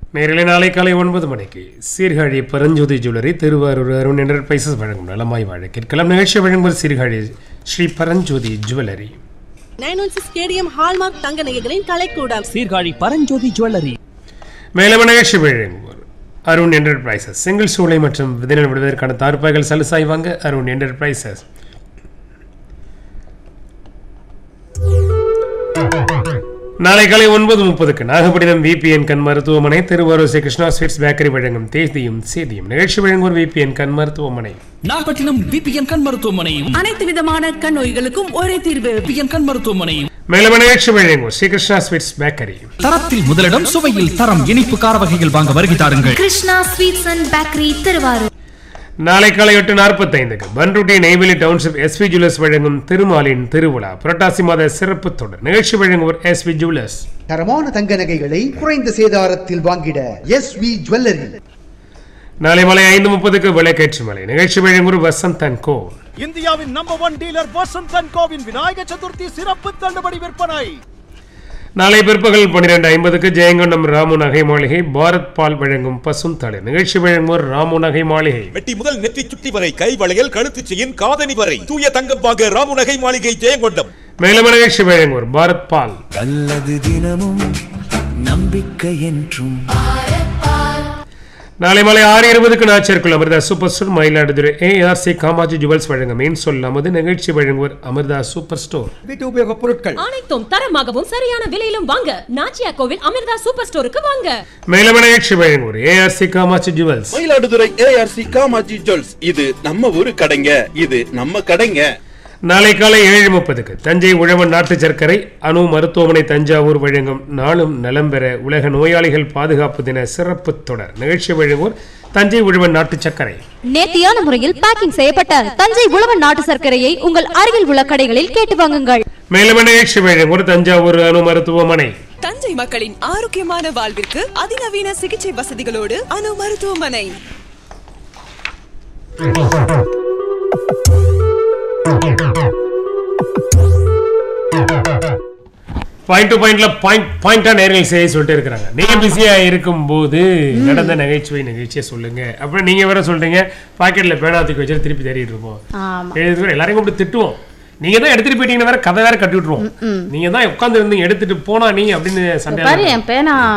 நேரில் நாளை காலை ஒன்பது மணிக்கு சீர்காழி பரஞ்சோதி ஜுவல்லரி திருவாரூர் அருண் என்டர்பிரைசஸ் வழங்கும் நலமாய் வாழ கேட்கலாம் நிகழ்ச்சி வழங்குவது Sirkazhi Sri Paranjothi jewellery nine one six KDM hallmark தங்க நகைகளின் கலைக்கூடம் சீர்காழி பரஞ்சோதி ஜுவல்லரி மேலும் நிகழ்ச்சி வழங்குவோர் அருண் என்டர்பிரைசஸ் செங்கல் சூளை மற்றும் விதிகள் விடுவதற்கான தார்ப்பாய்கள் சலுசாய் வாங்க அருண் என்டர்பிரைசஸ் நாளை காலை ஒன்பது முப்பதுக்கு நாகப்பட்டினம் விபிஎன் கண் மருத்துவமனை திருவாரூர் ஸ்ரீ கிருஷ்ணா ஸ்வீட்ஸ் பேக்கரி வழங்கும் தேதியும் சேதியும் நிகழ்ச்சி வழங்குவோர் விபிஎன் கண் மருத்துவமனை நாகப்பட்டினம் பிபிஎன் கண் மருத்துவமனையும் அனைத்து விதமான கண் நோய்களுக்கும் ஒரே தீர்வு பிபிஎன் கண் மருத்துவமனையும் மேலும் நிகழ்ச்சி வழங்குவோர் ஸ்ரீ கிருஷ்ணா ஸ்வீட்ஸ் பேக்கரி தரத்தில் முதலிடம் சுவையில் தரம் இனிப்பு கார வகைகள் வாங்க வருகை தாருங்கள் Krishna sweets and bakery Thiruvarur நாளை காலை எட்டு நாற்பத்தைந்துக்கு Panruti Neyveli township SV jewellers வழங்கும் திருமாலின் திருவிழா புரட்டாசி மாத சிறப்பு தொடர் நிகழ்ச்சி வழங்குவோர் எஸ்வி ஜுவல்லர்ஸ் தரமான தங்க நகைகளை குறைந்த சேதாரத்தில் வாங்கிட எஸ் வி ஜுவல்லரி நாளை மாலை ஐந்து முப்பதுக்கு விளக்கேற்று மலை நிகழ்ச்சி வழங்குவோர் வசந்த் அண்ட் கோ இந்தியாவின் number one dealer Vasanth and கோவின் விநாயக சதுர்த்தி சிறப்பு தள்ளுபடி விற்பனை நாளை பிற்பகல் பன்னிரெண்டு ஐம்பதுக்கு ஜெயங்கொண்டம் ராமு நகை மாளிகை பாரத் பால் வழங்கும் பசும் தலை நிகழ்ச்சி வழங்குவோர் ராமு நகை மாளிகை வெட்டி முதல் நெற்றி சுட்டி வரை கை வளையல் கழுத்து செயின் காதணி வரை தூய தங்கம் வாங்க ராமுநகை மாளிகை ஜெயங்கொண்டம் மேலும் நிகழ்ச்சி வழங்குவோர் பாரத் பால் நல்லது தினமும் நம்பிக்கை என்றும் நாளை மாலை ஆறு இருபதுக்கு நாச்சேர்க்குள் Amirtha super store Mayiladuthurai ARC Kamatchi jewels வழங்கும் மீன் சொல் நமது நிகழ்ச்சி வழங்குவோர் அமிர்தா சூப்பர் ஸ்டோர் வீட்டு உபயோகப் பொருட்கள் அனைத்தும் தரமாகவும் சரியான விலையிலும் வாங்க நாச்சியா கோவில் அமிர்தா சூப்பர் ஸ்டோருக்கு வாங்க மேலும் நிகழ்ச்சி வழங்குவோர் ARC Kamatchi jewels Mayiladuthurai ARC Kamatchi jewels இது நம்ம ஊரு கடைங்க இது நம்ம கடைங்க நாளை காலை ஏழு முப்பதுக்கு தஞ்சை உழவன் நாட்டு சர்க்கரை அணு மருத்துவமனை தஞ்சாவூர் வழங்கும் நாளும் நலம் பெற உலக நோயாளிகள் பாதுகாப்பு தின சிறப்பு தொடர் நிகழ்ச்சி வழங்குவோர் தஞ்சை உழவன் நாட்டு சர்க்கரை நேர்த்தியான முறையில் பேக்கிங் செய்யப்பட்ட தஞ்சை உழவன் நாட்டு சர்க்கரையை உங்கள் அருகில் உள்ள கடைகளில் கேட்டு வாங்குங்கள் மேலும் நிகழ்ச்சி வழங்குவோர் தஞ்சாவூர் அணு மருத்துவமனை தஞ்சை மக்களின் ஆரோக்கியமான வாழ்விற்கு அதிநவீன சிகிச்சை வசதிகளோடு அணு மருத்துவமனை பாயிண்ட் டு பாயிண்ட்ல பாயிண்ட் பாயிண்டா நேரில் செய்ய சொல்லிட்டு இருக்கிறாங்க நீங்க பிஸியா இருக்கும்போது நடந்த நகைச்சுவை நிகழ்ச்சியை சொல்லுங்க அப்புறம் நீங்க வேற சொல்றீங்க பாக்கெட்ல பேனா தூக்கி வச்சு திருப்பி தேடிட்டு இருப்போம் எழுதுகிற எல்லாரையும் கூப்பிட்டு திட்டுவோம் நீங்க தான் எடுத்துட்டு போயிட்டீங்கன்னா வேற கதை வேற கட்டி விட்டுருவோம் நீங்க தான் உட்கார்ந்து இருந்து எடுத்துட்டு போனா நீ அப்படின்னு சண்டை பாரு என் பேனா